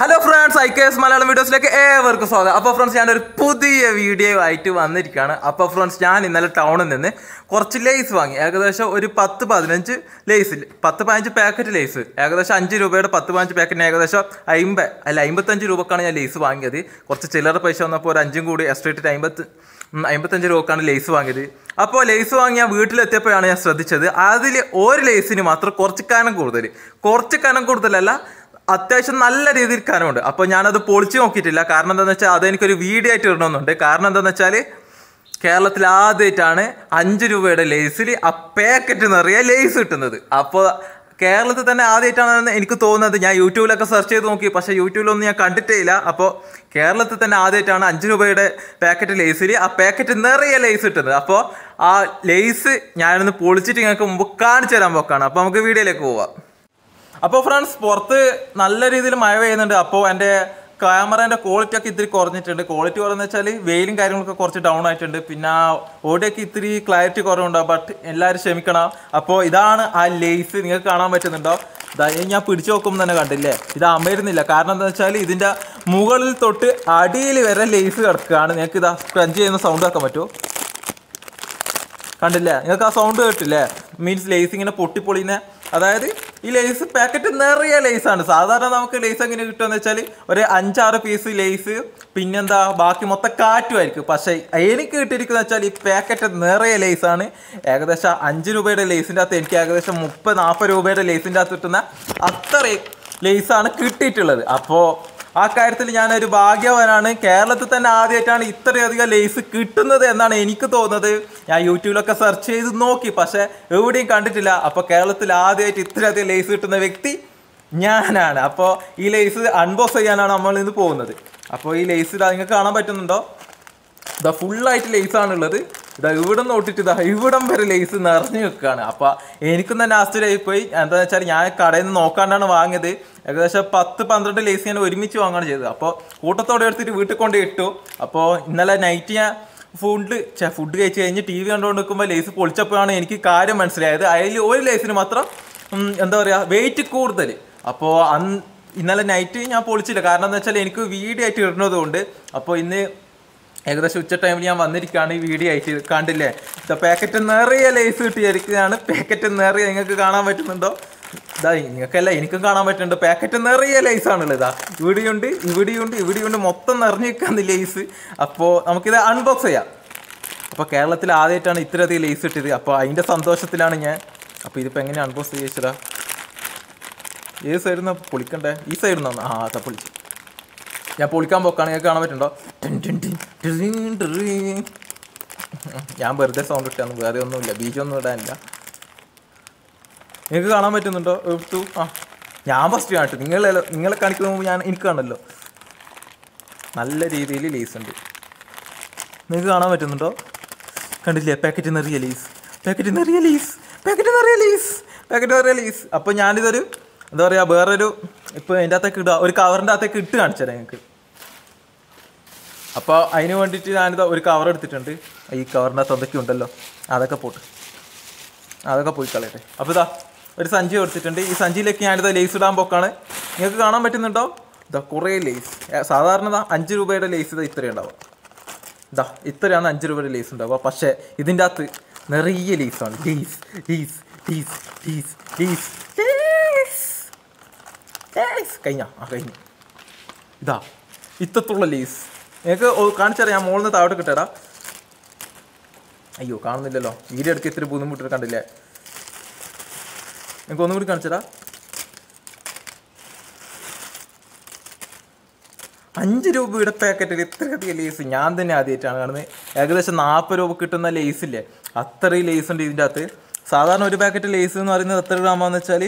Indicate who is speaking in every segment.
Speaker 1: Hello friends I K S Malayalam വീഡിയോസിലേക്ക് ഏവർക്കും സ്വാഗതം അപ്പോൾ ഫ്രണ്ട്സ് ഞാനൊരു പുതിയ വീഡിയോ ആയിട്ട് വന്നിരിക്കുകയാണ് അപ്പോൾ ഫ്രണ്ട്സ് ഞാൻ ഇന്നലെ ടൗണിൽ നിന്ന് കുറച്ച് ലേസ് വാങ്ങി ഏകദേശം ഒരു പത്ത് പതിനഞ്ച് ലേസ് പത്ത് പതിനഞ്ച് പാക്കറ്റ് ലേസ് ഏകദേശം അഞ്ച് രൂപയുടെ പത്ത് പതിനഞ്ച് പാക്കറ്റിന് ഏകദേശം അമ്പത് അല്ല അമ്പത്തഞ്ച് രൂപക്കാണ് ഞാൻ ലേസ് വാങ്ങിയത് കുറച്ച് ചില്ലറ പൈസ വന്നപ്പോൾ ഒരു അഞ്ചും കൂടി എക്സ്ട്രാ ഇട്ടിട്ട് അമ്പത്ത് ഉം, അമ്പത്തഞ്ച് രൂപക്കാണ് ലേസ് വാങ്ങിയത് അപ്പോൾ ലേസ് വാങ്ങി ഞാൻ വീട്ടിലെത്തിയപ്പോഴാണ് ഞാൻ ശ്രദ്ധിച്ചത് അതിൽ ഒരു ലേസിന് മാത്രം കുറച്ച് കനം കൂടുതൽ കുറച്ച് കനം കൂടുതലല്ല അത്യാവശ്യം നല്ല രീതിയിൽ കനമുണ്ട് അപ്പോൾ ഞാനത് പൊളിച്ച് നോക്കിയിട്ടില്ല കാരണം എന്താണെന്ന് വെച്ചാൽ അതെനിക്കൊരു വീഡിയോ ആയിട്ട് ഇടണമെന്നുണ്ട് കാരണം എന്താണെന്ന് വെച്ചാൽ കേരളത്തിൽ ആദ്യമായിട്ടാണ് അഞ്ച് രൂപയുടെ ലേസിൽ ആ പാക്കറ്റ് നിറയെ ലേസ് കിട്ടുന്നത് അപ്പോൾ കേരളത്തിൽ തന്നെ ആദ്യമായിട്ടാണെന്ന് എനിക്ക് തോന്നുന്നത് ഞാൻ യൂട്യൂബിലൊക്കെ സെർച്ച് ചെയ്ത് നോക്കി പക്ഷേ യൂട്യൂബിലൊന്നും ഞാൻ കണ്ടിട്ടേ ഇല്ല അപ്പോൾ കേരളത്തിൽ തന്നെ ആദ്യമായിട്ടാണ് അഞ്ച് രൂപയുടെ പാക്കറ്റ് ലേസിൽ ആ പാക്കറ്റ് നിറയെ ലേസ് കിട്ടുന്നത് അപ്പോൾ ആ ലേസ് ഞാനൊന്ന് പൊളിച്ചിട്ട് നിങ്ങൾക്ക് മുമ്പ് കാണിച്ചു തരാൻ പോക്കാണ് അപ്പോൾ നമുക്ക് വീഡിയോയിലേക്ക് പോവാം അപ്പോൾ ഫ്രണ്ട്സ് പുറത്ത് നല്ല രീതിയിൽ മഴ പെയ്യുന്നുണ്ട് അപ്പോൾ എൻ്റെ ക്യാമറേൻ്റെ ക്വാളിറ്റി ഒക്കെ ഇത്തിരി കുറഞ്ഞിട്ടുണ്ട് ക്വാളിറ്റി കുറഞ്ഞെന്ന് വെച്ചാൽ വെയിലും കാര്യങ്ങളൊക്കെ കുറച്ച് ഡൗൺ ആയിട്ടുണ്ട് പിന്നെ ഓഡിയോക്ക് ഇത്തിരി ക്ലാരിറ്റി കുറവുണ്ടാവും ബട്ട് എല്ലാവരും ക്ഷമിക്കണം അപ്പോൾ ഇതാണ് ആ ലേസ് നിങ്ങൾക്ക് കാണാൻ പറ്റുന്നുണ്ടോ ഇതാ ഇത് ഞാൻ പിടിച്ചു നോക്കുമ്പോൾ തന്നെ കണ്ടില്ലേ ഇത് അമരുന്നില്ല കാരണം എന്താ വെച്ചാൽ ഇതിൻ്റെ മുകളിൽ തൊട്ട് അടിയിൽ വരെ ലേസ് കിടക്കുകയാണ് നിങ്ങൾക്ക് ഇതാ ക്രഞ്ച് ചെയ്യുന്ന സൗണ്ട് ആക്കാൻ പറ്റുമോ കണ്ടില്ലേ നിങ്ങൾക്ക് ആ സൗണ്ട് കേട്ടില്ലേ മീൻസ് ലേസ് ഇങ്ങനെ പൊട്ടിപ്പൊളിയുന്ന അതായത് ഈ ലേസ് പാക്കറ്റ് നിറയെ ലേസാണ് സാധാരണ നമുക്ക് ലേസ് എങ്ങനെ കിട്ടുമെന്ന് വെച്ചാൽ ഒരു അഞ്ചാറ് പീസ് ലേസ് പിന്നെന്താ ബാക്കി മൊത്തം കാറ്റുമായിരിക്കും പക്ഷേ എനിക്ക് കിട്ടിയിരിക്കുന്നത് വെച്ചാൽ ഈ പാക്കറ്റ് നിറയെ ലേസാണ് ഏകദേശം അഞ്ച് രൂപയുടെ ലേസിൻ്റെ അകത്ത് എനിക്ക് ഏകദേശം മുപ്പത് നാൽപ്പത് രൂപയുടെ ലേസിൻ്റെ അകത്ത് കിട്ടുന്ന അത്രയും ലേസാണ് കിട്ടിയിട്ടുള്ളത് അപ്പോൾ ആ കാര്യത്തിൽ ഞാനൊരു ഭാഗ്യവാനാണ് കേരളത്തിൽ തന്നെ ആദ്യമായിട്ടാണ് ഇത്രയധികം ലേസ് കിട്ടുന്നത് എന്നാണ് എനിക്ക് തോന്നുന്നത് ഞാൻ യൂട്യൂബിലൊക്കെ സെർച്ച് ചെയ്ത് നോക്കി പക്ഷേ എവിടെയും കണ്ടിട്ടില്ല അപ്പോൾ കേരളത്തിൽ ആദ്യമായിട്ട് ഇത്രയധികം ലേസ് കിട്ടുന്ന വ്യക്തി ഞാനാണ് അപ്പോൾ ഈ ലേസ് അൺബോക്സ് ചെയ്യാനാണ് നമ്മൾ ഇന്ന് പോകുന്നത് അപ്പോൾ ഈ ലേസ് നിങ്ങൾക്ക് കാണാൻ പറ്റുന്നുണ്ടോ ഇതാ ഫുള്ളായിട്ട് ലേസാണ് ഉള്ളത് ഇതാ ഇവിടെ നോട്ടിട്ട് ഇതാ ഇവിടം വരെ ലേസ് നിറഞ്ഞു വെക്കുകയാണ് അപ്പൊ എനിക്കും തന്നെ ആശ്ചര്യമായി പോയി എന്താ വെച്ചാൽ ഞാൻ കടയിൽ നിന്ന് നോക്കാണ്ടാണ് വാങ്ങിയത് ഏകദേശം പത്ത് പന്ത്രണ്ട് ലേസ് ഞാൻ ഒരുമിച്ച് വാങ്ങുകയാണ് ചെയ്തത് അപ്പോൾ കൂട്ടത്തോടെ എടുത്തിട്ട് വീട്ടിൽ കൊണ്ട് ഇട്ടു അപ്പോൾ ഇന്നലെ നൈറ്റ് ഞാൻ ഫുഡ് ഫുഡ് കഴിച്ച് കഴിഞ്ഞ് ടി വി കണ്ടുകൊണ്ട് നിൽക്കുമ്പോൾ ലേസ് പൊളിച്ചപ്പോഴാണ് എനിക്ക് കാര്യം മനസ്സിലായത് അതിൽ ഒരു ലേസിന് മാത്രം ഉം, എന്താ പറയുക വെയിറ്റ് കൂടുതൽ അപ്പോൾ അന്ന് ഇന്നലെ നൈറ്റ് ഞാൻ പൊളിച്ചില്ല കാരണം എന്താ വെച്ചാൽ എനിക്ക് വീഡിയോ ആയിട്ട് ഇടുന്നത് കൊണ്ട് അപ്പോൾ ഇന്ന് ഏകദേശം ഉച്ച ടൈമിൽ ഞാൻ വന്നിരിക്കുകയാണ് ഈ വീഡിയോ അയച്ച് കണ്ടില്ലേ ഇതാ പാക്കറ്റ് നിറയെ ലേസ് കിട്ടിയിരിക്കുകയാണ് പാക്കറ്റ് നിറയെ നിങ്ങൾക്ക് കാണാൻ പറ്റുന്നുണ്ടോ ഇതാ നിങ്ങൾക്കല്ല എനിക്കും കാണാൻ പറ്റുന്നുണ്ട് പാക്കറ്റ് നിറയെ ലേസ് ആണുള്ളത് ഇതാ ഇവിടെയുണ്ട് ഇവിടെയുണ്ട് ഇവിടെയുണ്ട് മൊത്തം നിറഞ്ഞു നിൽക്കുന്ന ലേസ് അപ്പോൾ നമുക്കിത് അൺബോക്സ് ചെയ്യാം അപ്പോൾ കേരളത്തിൽ ആദ്യമായിട്ടാണ് ഇത്രയധികം ലേസ് കിട്ടിയത് അപ്പോൾ അതിൻ്റെ സന്തോഷത്തിലാണ് ഞാൻ അപ്പോൾ ഇതിപ്പോൾ എങ്ങനെ അൺബോക്സ് ചെയ്യിച്ചതാ ഏത് സൈഡിൽ നിന്ന് പൊളിക്കണ്ടേ ഈ സൈഡിൽ നിന്നാണ് ആ അതാ പൊളിച്ച് ഞാൻ പൊളിക്കാൻ പോക്കാണ് നിങ്ങൾക്ക് കാണാൻ പറ്റുന്നുണ്ടോ ടിൻ ടിൻ ടിൻ ടിറിൻ ടിറിൻ. ഞാൻ വെറുതെ സൗണ്ട് ഇട്ടാണ് വേറെ ഒന്നുമില്ല ബീജൊന്നും ഇടാനില്ല നിങ്ങൾക്ക് കാണാൻ പറ്റുന്നുണ്ടോ എടുത്തു ആ ഞാൻ ഫസ്റ്റ് കാണിട്ടു നിങ്ങൾ നിങ്ങളെ കാണിക്കുന്ന മുമ്പ് ഞാൻ എനിക്ക് കാണല്ലോ നല്ല രീതിയിൽ ലേസ് ഉണ്ട് നിങ്ങൾക്ക് കാണാൻ പറ്റുന്നുണ്ടോ കണ്ടില്ലേ പാക്കറ്റ് നിറയെ ലീസ് പാക്കറ്റ് നിറയെ ലീസ് പാക്കറ്റ് നിറയെ ലീസ് പാക്കറ്റ് നിറയെ ലീസ് അപ്പോൾ ഞാനിതൊരു എന്താ പറയുക വേറൊരു ഇപ്പോൾ അതിൻ്റെ അകത്തേക്ക് ഇടുക ഒരു കവറിൻ്റെ അകത്തേക്ക് ഇട്ട് കാണിച്ചു തരാം നിങ്ങൾക്ക് അപ്പോൾ അതിന് വേണ്ടിയിട്ട് ഞാനിത് ഒരു കവർ എടുത്തിട്ടുണ്ട് ഈ കവറിൻ്റെ അകത്ത് എന്തൊക്കെ ഉണ്ടല്ലോ അതൊക്കെ പോട്ട് അതൊക്കെ പോയി കളയട്ടെ അപ്പോൾ ഇതാ ഒരു സഞ്ചി കൊടുത്തിട്ടുണ്ട് ഈ സഞ്ചിയിലേക്ക് ഞാനിത് ലേസ് ഇടാൻ പോക്കാണ് നിങ്ങൾക്ക് കാണാൻ പറ്റുന്നുണ്ടോ ഇതാ കുറേ ലേസ് സാധാരണ ഇതാ അഞ്ച് രൂപയുടെ ലേസ് ഇതാ ഇത്രയും ഉണ്ടാവും ഇതാ ഇത്രയാണ് അഞ്ച് രൂപയുടെ ലേസ് ഉണ്ടാവുക പക്ഷേ ഇതിൻ്റെ അകത്ത് നിറയെ ലേസാണ് ലീസ് ലീസ് ലീസ് ലീസ് ലീസ് ലീസ് ലീസ് കഴിഞ്ഞ ആ കഴിഞ്ഞു ഇതാ ഇത്തത്തുള്ള ലീസ് നിങ്ങൾക്ക് കാണിച്ചറിയാം ഞാൻ മുകളിൽ നിന്ന് താഴോട്ട് കിട്ടടാ അയ്യോ കാണുന്നില്ലല്ലോ വീഡിയോ എടുത്ത് ഇത്തിരി ബുദ്ധിമുട്ട് കണ്ടില്ലേ നിങ്ങൾക്ക് ഒന്നും കൂടി കാണിച്ചടാ അഞ്ച് രൂപയുടെ പാക്കറ്റിൽ ഇത്രയധികം ലേസ് ഞാൻ തന്നെ ആദ്യമായിട്ടാണ് കാണുന്നത് ഏകദേശം നാൽപ്പത് രൂപ കിട്ടുന്ന ലേസ് ഇല്ലേ അത്രയും ലേസ് ഉണ്ട് ഇതിൻ്റെ അകത്ത് സാധാരണ ഒരു പാക്കറ്റ് ലേസ് എന്ന് പറയുന്നത് എത്ര ഗ്രാമാന്ന് വെച്ചാൽ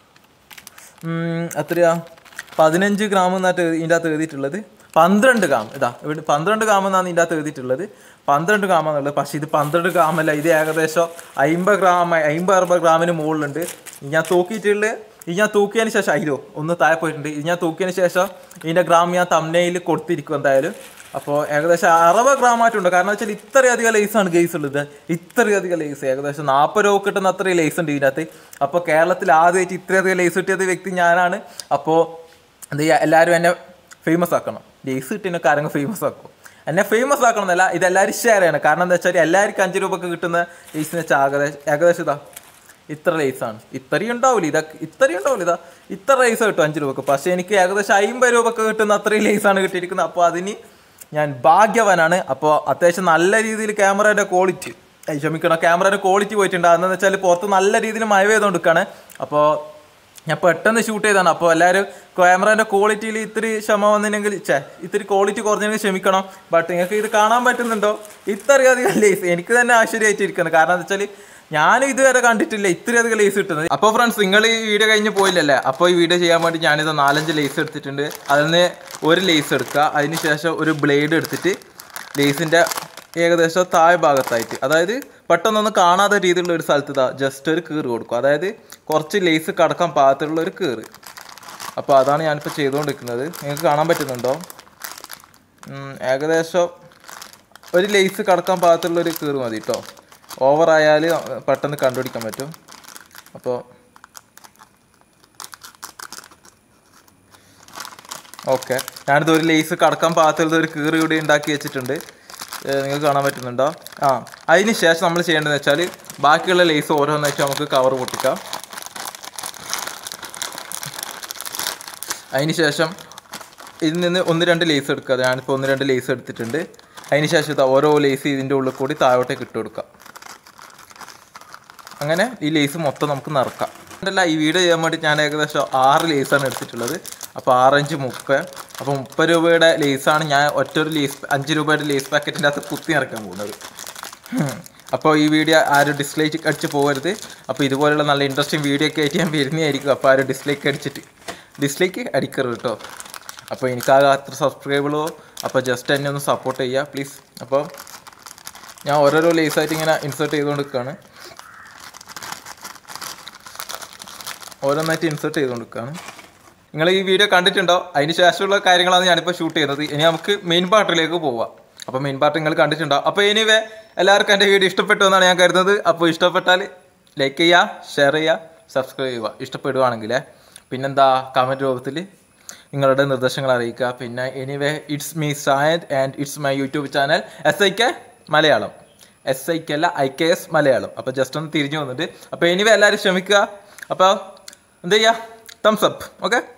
Speaker 1: എത്രയാ പതിനഞ്ച് ഗ്രാം എന്നായിട്ട് ഇതിൻ്റെ അകത്ത് എഴുതിയിട്ടുള്ളത് പന്ത്രണ്ട് ഗ്രാം ഇതാ ഇവിടെ പന്ത്രണ്ട് ഗ്രാം എന്നാണ് ഇതിൻ്റെ അകത്ത് എഴുതിയിട്ടുള്ളത് പന്ത്രണ്ട് ഗ്രാം എന്നുള്ളത് പക്ഷേ ഇത് പന്ത്രണ്ട് ഗ്രാം അല്ല ഇത് ഏകദേശം അമ്പത് ഗ്രാം അമ്പത് അറുപത് ഗ്രാമിന് മുകളിലുണ്ട് ഇത് ഞാൻ തൂക്കിയിട്ടുള്ള ഇത് ഞാൻ തൂക്കിയതിന് ശേഷം അയ്യോ ഒന്ന് താഴെ പോയിട്ടുണ്ട് ഇത് ഞാൻ തൂക്കിയതിന് ശേഷം ഇതിൻ്റെ ഗ്രാം ഞാൻ തമ്മനയിൽ കൊടുത്തിരിക്കും എന്തായാലും അപ്പോൾ ഏകദേശം അറുപത് ഗ്രാം ആയിട്ടുണ്ട് കാരണം വെച്ചാൽ ഇത്രയധികം ലേസാണ് ഗെയ്സ് ഉള്ളത് ഇത്രയധികം ലേസ് ഏകദേശം നാൽപ്പത് രൂപ കിട്ടുന്ന അത്രയും ലേസ് ഉണ്ട് ഇതിനകത്ത് അപ്പോൾ കേരളത്തിൽ ആദ്യമായിട്ട് ഇത്രയധികം ലേസ് കിട്ടിയത് വ്യക്തി ഞാനാണ് അപ്പോൾ എന്ത് ചെയ്യുക എല്ലാവരും എന്നെ ഫേമസ് ആക്കണം ലേസ് കിട്ടിനൊക്കെ ആരെങ്കിലും ഫേമസ് ആക്കും എന്നെ ഫേമസ് ആക്കണം എന്നല്ല ഇത് എല്ലാവരും ഷെയർ ചെയ്യണം കാരണം എന്താ വെച്ചാൽ എല്ലാവർക്കും അഞ്ച് രൂപക്ക് കിട്ടുന്ന ലേസിന് വെച്ചാൽ ഏകദേശം ഏകദേശം ഇതാ ഇത്ര ലേസാണ് ഇത്രയും ഉണ്ടാവില്ല ഇതൊക്കെ ഇത്രയും ഉണ്ടാവില്ല ഇതാ ഇത്ര ലേസ് കിട്ടും അഞ്ച് രൂപക്ക് പക്ഷേ എനിക്ക് ഏകദേശം അമ്പത് രൂപക്ക് കിട്ടുന്ന അത്രയും ലേസാണ് കിട്ടിയിരിക്കുന്നത് അപ്പോൾ അതിന് ഞാൻ ഭാഗ്യവാനാണ് അപ്പോൾ അത്യാവശ്യം നല്ല രീതിയിൽ ക്യാമറയുടെ ക്വാളിറ്റി ക്ഷമിക്കണം ക്യാമറയുടെ ക്വാളിറ്റി പോയിട്ടുണ്ട് അതെന്ന് വെച്ചാൽ പുറത്ത് നല്ല രീതിയിൽ മഴ പെയ്തുകൊണ്ടിരിക്കുകയാണ് അപ്പോൾ ഞാൻ പെട്ടെന്ന് ഷൂട്ട് ചെയ്താണ് അപ്പോൾ എല്ലാവരും ക്യാമറേൻ്റെ ക്വാളിറ്റിയിൽ ഇത്തിരി ക്ഷമ വന്നില്ലെങ്കിൽ ചേ ഇത്തിരി ക്വാളിറ്റി കുറഞ്ഞെങ്കിൽ ക്ഷമിക്കണം ബട്ട് നിങ്ങൾക്ക് ഇത് കാണാൻ പറ്റുന്നുണ്ടോ ഇത്രയധികം ലേസ് എനിക്ക് തന്നെ ആശ്ചര്യമായിട്ടിരിക്കുന്നത് കാരണം എന്താ വെച്ചാൽ ഞാനും ഇതുവരെ കണ്ടിട്ടില്ല ഇത്രയധികം ലേസ് കിട്ടുന്നത് അപ്പോൾ ഫ്രണ്ട്സ് നിങ്ങൾ ഈ വീഡിയോ കഴിഞ്ഞ് പോയില്ലല്ലേ അപ്പോൾ ഈ വീഡിയോ ചെയ്യാൻ വേണ്ടി ഞാനിത് നാലഞ്ച് ലേസ് എടുത്തിട്ടുണ്ട് അതിൽ നിന്ന് ഒരു ലേസ് എടുക്കുക അതിന് ശേഷം ഒരു ബ്ലേഡ് എടുത്തിട്ട് ലേസിൻ്റെ ഏകദേശം താഴെ ഭാഗത്തായിട്ട് അതായത് പെട്ടെന്നൊന്നും കാണാത്ത രീതിയിലുള്ള ഒരു സ്ഥലത്ത് ഇതാ ജസ്റ്റ് ഒരു കീറ് കൊടുക്കും അതായത് കുറച്ച് ലേസ് കടക്കാൻ പാകത്തിലുള്ള ഒരു കീറ് അപ്പോൾ അതാണ് ഞാനിപ്പോൾ ചെയ്തുകൊണ്ടിരിക്കുന്നത് നിങ്ങൾക്ക് കാണാൻ പറ്റുന്നുണ്ടോ ഉം, ഏകദേശം ഒരു ലേസ് കടക്കാൻ പാകത്തിലുള്ള ഒരു കീറ് മതി കേട്ടോ ഓവറായാൽ പെട്ടെന്ന് കണ്ടുപിടിക്കാൻ പറ്റും അപ്പോൾ ഓക്കെ ഞാനിത് ഒരു ലേസ് കടക്കാൻ പാകത്തിലുള്ള ഒരു കീറ് ഇവിടെ ഉണ്ടാക്കി വെച്ചിട്ടുണ്ട് ഏഹ് നിങ്ങൾക്ക് കാണാൻ പറ്റുന്നുണ്ടോ ആ അതിന് ശേഷം നമ്മൾ ചെയ്യേണ്ടതെന്ന് വെച്ചാൽ ബാക്കിയുള്ള ലേസ് ഓരോന്ന് വെച്ച് നമുക്ക് കവർ പൊട്ടിക്കാം അതിന് ശേഷം ഇതിൽ നിന്ന് ഒന്ന് രണ്ട് ലേസ് എടുക്കുക ഞാനിപ്പോൾ ഒന്ന് രണ്ട് ലേസ് എടുത്തിട്ടുണ്ട് അതിന് ശേഷം ഇതാ ഓരോ ലേസ് ഇതിൻ്റെ ഉള്ളിൽ കൂടി താഴോട്ടേക്ക് ഇട്ട് കൊടുക്കാം അങ്ങനെ ഈ ലേസ് മൊത്തം നമുക്ക് നിറക്കാം അല്ല ഈ വീഡിയോ ചെയ്യാൻ വേണ്ടി ഞാൻ ഏകദേശം ആറ് ലേസാണ് എടുത്തിട്ടുള്ളത് അപ്പോൾ ആറഞ്ച് മുപ്പത് അപ്പോൾ മുപ്പത് രൂപയുടെ ലേസാണ് ഞാൻ ഒറ്റ ഒരു ലേസ് അഞ്ച് രൂപയുടെ ലേസ് പാക്കറ്റിൻ്റെ അകത്ത് കുത്തി നിറക്കാൻ പോകുന്നത് അപ്പോൾ ഈ വീഡിയോ ആരും ഡിസ്ലൈക്ക് അടിച്ച് പോകരുത് അപ്പോൾ ഇതുപോലുള്ള നല്ല ഇൻട്രസ്റ്റിംഗ് വീഡിയോ ഒക്കെ ആയിട്ട് ഞാൻ വരുന്നതായിരിക്കും അപ്പോൾ ആരും ഡിസ്ലൈക്ക് അടിച്ചിട്ട് ഡിസ്ലൈക്ക് അടിക്കരുത് കേട്ടോ അപ്പോൾ എനിക്കാകെ അത്ര സബ്സ്ക്രൈബുകളോ അപ്പോൾ ജസ്റ്റ് എന്നെ ഒന്ന് സപ്പോർട്ട് ചെയ്യുക പ്ലീസ് അപ്പോൾ ഞാൻ ഓരോരോ ലേസായിട്ട് ഇങ്ങനെ ഇൻസേർട്ട് ചെയ്തുകൊണ്ട് നിൽക്കുകയാണ് ഓരോന്നായിട്ട് ഇൻസേർട്ട് ചെയ്തുകൊണ്ടിരിക്കുകയാണ് നിങ്ങൾ ഈ വീഡിയോ കണ്ടിട്ടുണ്ടോ അതിന് ശേഷമുള്ള കാര്യങ്ങളാണ് ഞാനിപ്പോൾ ഷൂട്ട് ചെയ്യുന്നത് ഇനി നമുക്ക് മെയിൻ പാർട്ടിലേക്ക് പോവാം അപ്പോൾ മെയിൻ പാർട്ട് നിങ്ങൾ കണ്ടിട്ടുണ്ടോ അപ്പോൾ എനിവേ എല്ലാവർക്കും എൻ്റെ വീഡിയോ ഇഷ്ടപ്പെട്ടു എന്നാണ് ഞാൻ കരുതുന്നത് അപ്പോൾ ഇഷ്ടപ്പെട്ടാൽ ലൈക്ക് ചെയ്യുക ഷെയർ ചെയ്യുക സബ്സ്ക്രൈബ് ചെയ്യുക ഇഷ്ടപ്പെടുവാണെങ്കിൽ പിന്നെന്താ കമൻറ്റ് രൂപത്തിൽ നിങ്ങളുടെ നിർദ്ദേശങ്ങൾ അറിയിക്കുക പിന്നെ anyway it's me Sayant and it's my YouTube channel S I K Malayalam S I K അല്ല ഐ കെ എസ് മലയാളം അപ്പോൾ ജസ്റ്റ് ഒന്ന് തിരിഞ്ഞു വന്നിട്ട് അപ്പോൾ എനിവേ എല്ലാവരും ക്ഷമിക്കുക അപ്പോൾ എന്ത് ചെയ്യുക തംസ് അപ്പ് ഓക്കെ